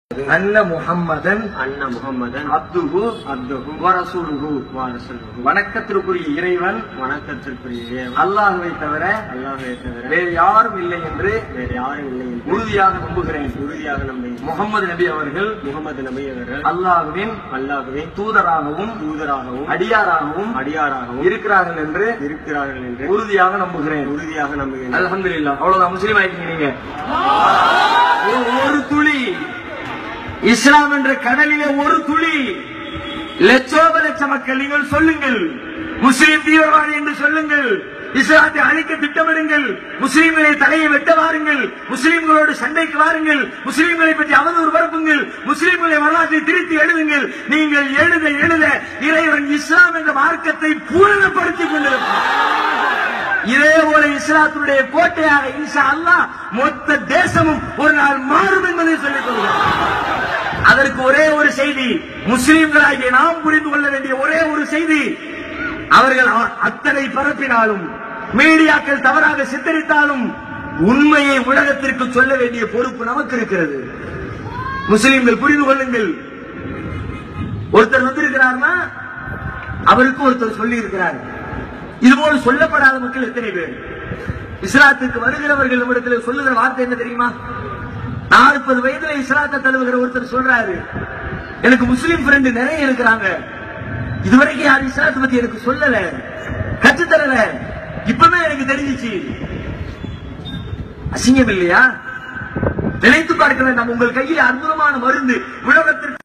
அன்ன முஹம்மதன் அன்ன முகம்மதன் அப்துஹு அப்துஹு வரசூலுஹு வாரசலுஹு வணக்கத்திற்குரிய இறைவன் வணக்கத்திற்குரிய இறைவன் அல்லாஹ்வை தவிர அல்லாஹ்வை தவிர வேறு யாரும் இல்லை என்று வேறு யாரும் இல்லை என்று உறுதியாக நம்புகிறேன் உறுதியாக நம்புகிறேன் முகமது நபி அவர்கள் முகமது நபி அவர்கள் அல்லாஹ்வின் அல்லாஹ்வே தூதராகவும் தூதராகவும் அடியாராகவும் அடியாராகவும் இருக்கிறார்கள் என்று இருக்கிறார்கள் என்று உறுதியாக நம்புகிறேன் உறுதியாக நம்புகிறேன் அல்ஹம்துலில்லாஹ் அவ்வளவுதான் முஸ்லீம் ஆயிட்டீங்க நீங்க ஒரு- ஒரு துளி இஸ்லாம் என்ற கடலிலே ஒரு துளி லட்சோப லட்ச மக்கள் நீங்கள் சொல்லுங்கள் முஸ்லீம் தீவிரவாதி என்று சொல்லுங்கள் இஸ்லாத்தை அழிக்க திட்டமிடுங்கள் முஸ்லீம்களை தலையை வெட்ட வாருங்கள் முஸ்லீம்களோடு சண்டைக்கு வாருங்கள் முஸ்லீம்களை பற்றி அவதூறு பரப்புங்கள் முஸ்லீம்களை வரலாற்றை திருத்தி எழுதுங்கள் நீங்கள் எழுத எழுத இறைவன் இஸ்லாம் என்ற மார்க்கத்தை பூரணப்படுத்திக் கொண்டிருப்பார் இதே போல இஸ்லாத்தினுடைய கோட்டையாக இன்ஷா அல்லாஹ் மொத்த தேசமும் ஒரு நாள் மாறும் என்பதை சொல்லிக் கொள்கிறோம் அதற்கு ஒரே ஒரு செய்தி முஸ்லிம்களாகிய நாம் புரிந்து கொள்ள வேண்டிய ஒரே ஒரு செய்தி அவர்கள் அ- அத்தனை பரப்பினாலும் மீடியாக்கள் தவறாக சித்தரித்தாலும் உண்மையை உலகத்திற்கு சொல்ல வேண்டிய பொறுப்பு நமக்கு இருக்கிறது முஸ்லிம்கள் புரிந்து கொள்ளுங்கள் ஒருத்தர் வந்திருக்கிறார்னா அவருக்கு ஒருத்தர் சொல்லி இருக்கிறார் இதுபோல் சொல்லப்படாத மக்கள் எத்தனை பேர் இஸ்லாத்துக்கு வருகிறவர்கள் நம்மிடத்தில் சொல்லுகிற வார்த்தை என்ன தெரியுமா நாற்பது வயதுல இஸ்லாத்தை தழுவுகிற ஒருத்தர் சொல்றாரு எனக்கு முஸ்லீம் ஃப்ரெண்டு நிறைய இருக்கிறாங்க இதுவரைக்கும் யாரும் இஸ்லாத்தை பத்தி எனக்கு சொல்லல கற்றுத்தரல இப்பதான் எனக்கு தெரிஞ்சிச்சு அசிங்கம் இல்லையா நினைத்து பார்க்க வேண்டாம் உங்கள் கையில் அற்புதமான மருந்து உலகத்திற்கு